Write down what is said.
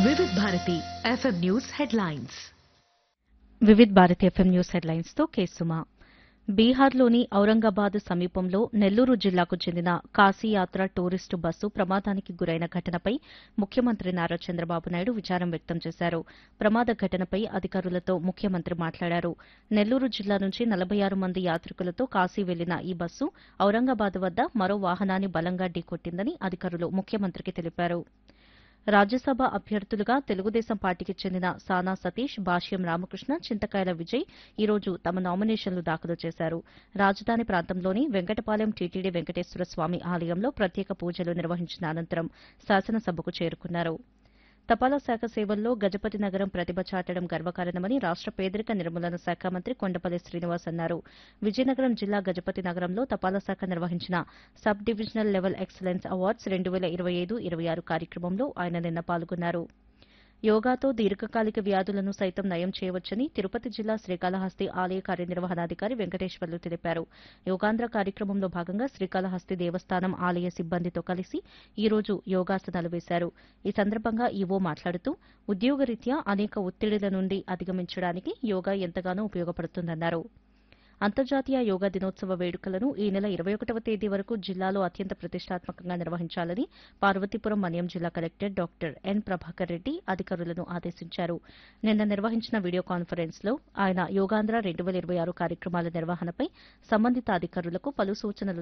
వివిధ Bharati FM news headlines Vividh Bharati FM news headlines తో కేసుమా బీహార్లోని ఔరంగాబాద్ సమీపంలో నెల్లూరు జిల్లాకు చెందిన కాశీయాత్ర టూరిస్టు బస్సు ప్రమాదానికి గురైన ఘటనపై ముఖ్యమంత్రి నారా చంద్రబాబు నాయుడు విచారం వ్యక్తం చేశారు ప్రమాద ఘటనపై అధికారులతో ముఖ్యమంత్రి మాట్లాడారు నెల్లూరు జిల్లా నుంచి నలభై ఆరు మంది యాత్రికులతో కాశీ వెళ్లిన ఈ బస్సు ఔరంగాబాద్ వద్ద మరో వాహనాన్ని బలంగా ఢీకొట్టిందని అధికారులు ముఖ్యమంత్రికి తెలిపారు రాజ్యసభ అభ్యర్థులుగా తెలుగుదేశం పార్టీకి చెందిన సానా సతీష్ భాష్యం రామకృష్ణ చింతకాయల విజయ్ ఈ రోజు తమ నామినేషన్లు దాఖలు చేశారు రాజధాని ప్రాంతంలోని వెంకటపాలెం టీటీడీ వెంకటేశ్వర స్వామి ఆలయంలో ప్రత్యేక పూజలు నిర్వహించిన అనంతరం శాసనసభకు చేరుకున్నారు తపాలా శాఖ సేవల్లో గజపతి నగరం ప్రతిభ చాటడం గర్వకారణమని రాష్ట పేదరిక నిర్మూలన శాఖ మంత్రి కొండపల్లి శ్రీనివాస్ అన్నారు విజయనగరం జిల్లా గజపతి నగరంలో తపాలా శాఖ నిర్వహించిన sub divisional level excellence awards రెండు వేల ఇరవై ఐదు ఇరవై ఆరు కార్యక్రమంలో ఆయన నిన్న పాల్గొన్నారు యోగాతో దీర్ఘకాలిక వ్యాధులను సైతం నయం చేయవచ్చని తిరుపతి జిల్లా శ్రీకాళహస్తి ఆలయ కార్యనిర్వహణాధికారి వెంకటేశ్వర్లు తెలిపారు యోగాంధ్ర కార్యక్రమంలో భాగంగా శ్రీకాళహస్తి దేవస్థానం ఆలయ సిబ్బందితో కలిసి ఈ రోజు యోగాసనాలు వేశారు ఈ సందర్భంగా ఈవో మాట్లాడుతూ ఉద్యోగరీత్యా అనేక ఒత్తిడిల నుండి అధిగమించడానికి యోగా ఎంతగానో ఉపయోగపడుతుందన్నారు అంతర్జాతీయ యోగా దినోత్సవ వేడుకలను ఈ నెల ఇరవై ఒకటవ తేదీ వరకు జిల్లాలో అత్యంత ప్రతిష్టాత్మకంగా నిర్వహించాలని పార్వతీపురం మన్యం జిల్లా collector doctor N Prabhakar Reddy అధికారులను ఆదేశించారు నిన్న నిర్వహించిన వీడియో కాన్ఫరెన్స్ లో ఆయన యోగాంధ్ర రెండు వేల ఇరవై ఆరు కార్యక్రమాల నిర్వహణపై సంబంధిత అధికారులకు పలు సూచనలు